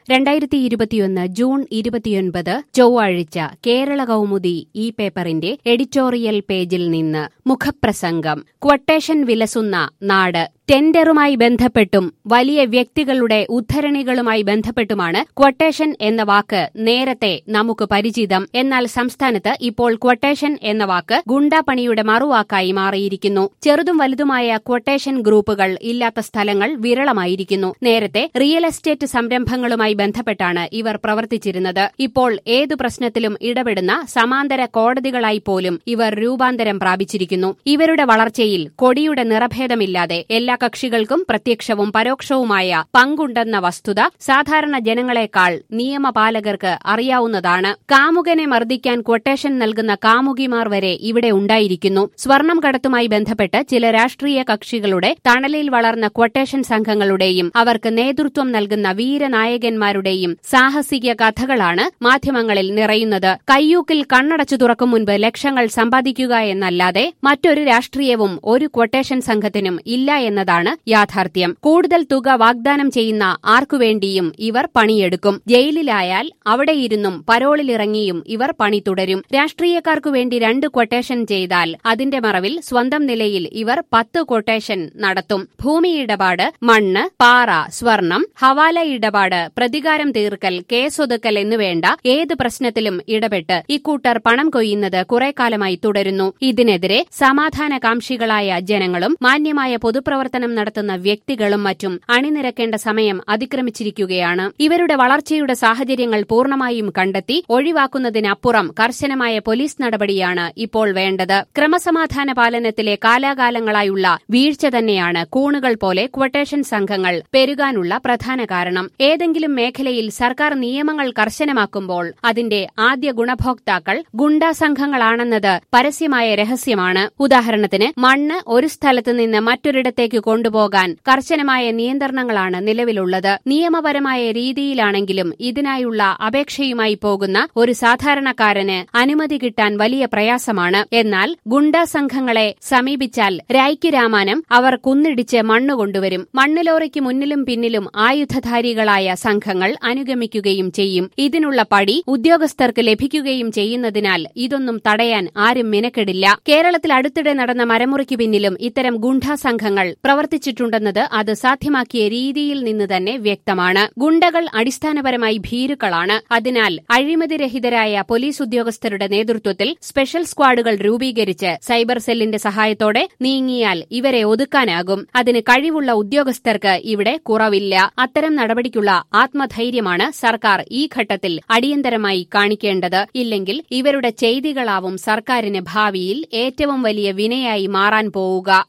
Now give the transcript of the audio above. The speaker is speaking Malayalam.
രണ്ടായിരത്തി ഇരുപത്തിയൊന്ന് ജൂൺ ഇരുപത്തിയൊൻപത് ചൊവ്വാഴ്ച കേരള കൗമുദി ഈ പേപ്പറിന്റെ എഡിറ്റോറിയൽ പേജിൽ നിന്ന് മുഖപ്രസംഗം ക്വട്ടേഷൻ വിലസുന്ന നാട് ടെൻഡറുമായി ബന്ധപ്പെട്ടും വലിയ വ്യക്തികളുടെ ഉദ്ധരണികളുമായി ബന്ധപ്പെട്ടുമാണ് ക്വട്ടേഷൻ എന്ന വാക്ക് നേരത്തെ നമുക്ക് പരിചിതം എന്നാൽ സംസ്ഥാനത്ത് ഇപ്പോൾ ക്വട്ടേഷൻ എന്ന വാക്ക് ഗുണ്ടാപ്പണിയുടെ മറുവാക്കായി മാറിയിരിക്കുന്നു ചെറുതും വലുതുമായ ക്വട്ടേഷൻ ഗ്രൂപ്പുകൾ ഇല്ലാത്ത സ്ഥലങ്ങൾ വിരളമായിരിക്കുന്നു നേരത്തെ റിയൽ എസ്റ്റേറ്റ് സംരംഭങ്ങളുമായി ബന്ധപ്പെട്ടാണ് ഇവർ പ്രവർത്തിച്ചിരുന്നത് ഇപ്പോൾ ഏതു പ്രശ്നത്തിലും ഇടപെടുന്ന സമാന്തര കോടതികളായി പോലും ഇവർ രൂപാന്തരം പ്രാപിച്ചിരിക്കുന്നു ഇവരുടെ വളർച്ചയിൽ കൊടിയുടെ നിറഭേദമില്ലാതെ എല്ലാ കക്ഷികൾക്കും പ്രത്യക്ഷവും പരോക്ഷവുമായ പങ്കുണ്ടെന്ന വസ്തുത സാധാരണ ജനങ്ങളെക്കാൾ നിയമപാലകർക്ക് അറിയാവുന്നതാണ് കാമുകനെ മർദ്ദിക്കാൻ ക്വട്ടേഷൻ നൽകുന്ന കാമുകിമാർ വരെ ഇവിടെ ഉണ്ടായിരിക്കുന്നു സ്വർണം കടത്തുമായി ബന്ധപ്പെട്ട് ചില രാഷ്ട്രീയ കക്ഷികളുടെ തണലിൽ വളർന്ന ക്വട്ടേഷൻ സംഘങ്ങളുടെയും അവർക്ക് നേതൃത്വം നൽകുന്ന വീരനായകന്മാരുടെയും സാഹസിക കഥകളാണ് മാധ്യമങ്ങളിൽ നിറയുന്നത് കയ്യൂക്കിൽ കണ്ണടച്ചു തുറക്കും മുൻപ് ലക്ഷങ്ങൾ സമ്പാദിക്കുക എന്നല്ലാതെ മറ്റൊരു രാഷ്ട്രീയവും ഒരു ക്വട്ടേഷൻ സംഘത്തിനും ഇല്ല എന്നതാണ് യാഥാർത്ഥ്യം കൂടുതൽ തുക വാഗ്ദാനം ചെയ്യുന്ന ആർക്കുവേണ്ടിയും ഇവർ പണിയെടുക്കും ജയിലിലായാൽ അവിടെയിരുന്നും പരോളിലിറങ്ങിയും ഇവർ പണി തുടരും രാഷ്ട്രീയക്കാർക്കു വേണ്ടി രണ്ട് ക്വട്ടേഷൻ ചെയ്താൽ അതിന്റെ മറവിൽ സ്വന്തം നിലയിൽ ഇവർ പത്ത് ക്വട്ടേഷൻ നടത്തും ഭൂമി ഇടപാട് മണ്ണ് പാറ സ്വർണം ഹവാല ഇടപാട് പ്രതികാരം തീർക്കൽ കേസൊതുക്കൽ എന്നുവേണ്ട ഏത് പ്രശ്നത്തിലും ഇടപെട്ട് ഇക്കൂട്ടർ പണം കൊയ്യുന്നത് കുറെ കാലമായി തുടരുന്നു ഇതിനെതിരെ സമാധാനകാംക്ഷികളായ ജനങ്ങളും മാന്യമായ പൊതുപ്രവർത്തനം നടത്തുന്ന വ്യക്തികളും മറ്റും അണിനിരക്കേണ്ട സമയം അതിക്രമിച്ചിരിക്കുകയാണ് ഇവരുടെ വളർച്ചയുടെ സാഹചര്യങ്ങൾ പൂർണ്ണമായും കണ്ടെത്തി ഒഴിവാക്കുന്നതിനപ്പുറം കർശനമായ പോലീസ് നടപടിയാണ് ഇപ്പോൾ വേണ്ടത് ക്രമസമാധാന പാലനത്തിലെ കാലാകാലങ്ങളായുള്ള വീഴ്ച തന്നെയാണ് കൂണുകൾ പോലെ ക്വട്ടേഷൻ സംഘങ്ങൾ പെരുകാനുള്ള പ്രധാന കാരണം ഏതെങ്കിലും മേഖലയിൽ സർക്കാർ നിയമങ്ങൾ കർശനമാക്കുമ്പോൾ അതിന്റെ ആദ്യ ഗുണഭോക്താക്കൾ ഗുണ്ടാ സംഘങ്ങളാണെന്നത് പരസ്യമായ രഹസ്യമാണ് ഉദാഹരണത്തിന് മണ്ണ് ഒരു സ്ഥലത്ത് നിന്ന് മറ്റൊരിടത്തേക്ക് കൊണ്ടുപോകാൻ കർശനമായ നിയന്ത്രണങ്ങളാണ് നിലവിലുള്ളത് നിയമപരമായ രീതിയിലാണെങ്കിലും ഇതിനായുള്ള അപേക്ഷയുമായി പോകുന്ന ഒരു സാധാരണക്കാരന് അനുമതി കിട്ടാൻ വലിയ പ്രയാസമാണ് എന്നാൽ ഗുണ്ടാ സംഘങ്ങളെ സമീപിച്ചാൽ രായ്ക്കുരാമാനം അവർ കുന്നിടിച്ച് മണ്ണ് കൊണ്ടുവരും മണ്ണ് ലോറിക്ക് മുന്നിലും പിന്നിലും ആയുധധാരികളായ സംഘങ്ങൾ അനുഗമിക്കുകയും ചെയ്യും ഇതിനുള്ള പടി ഉദ്യോഗസ്ഥർക്ക് ലഭിക്കുകയും ചെയ്യുന്നതിനാൽ ഇതൊന്നും തടയാൻ ആരും മിനക്കെടില്ല കേരളത്തിൽ അടുത്തിടെ നടന്ന മരമുറിക്ക് പിന്നിലും ഇത്തരം ഗുണ്ടാ സംഘങ്ങൾ പ്രവർത്തിച്ചിട്ടുണ്ടെന്നത് അത് സാധ്യമാക്കിയ രീതിയിൽ നിന്ന് തന്നെ വ്യക്തമാണ് ഗുണ്ടകൾ അടിസ്ഥാനപരമായി ഭീരുക്കളാണ് അതിനാൽ അഴിമതിരഹിതരായ പോലീസ് ഉദ്യോഗസ്ഥരുടെ നേതൃത്വത്തിൽ സ്പെഷ്യൽ സ്ക്വാഡുകൾ രൂപീകരിച്ച് സൈബർ സെല്ലിന്റെ സഹായത്തോടെ നീങ്ങിയാൽ ഇവരെ ഒതുക്കാനാകും അതിന് കഴിവുള്ള ഉദ്യോഗസ്ഥർക്ക് ഇവിടെ കുറവില്ല അത്തരം നടപടിക്കുള്ള ആത്മധൈര്യമാണ് സർക്കാർ ഈ ഘട്ടത്തിൽ അടിയന്തരമായി കാണിക്കേണ്ടത് ഇല്ലെങ്കിൽ ഇവരുടെ ചെയ്തികളാവും സർക്കാരിന് ഭാവിയിൽ ഏറ്റവും വലിയ വിനയായി മാറാൻ പോവുക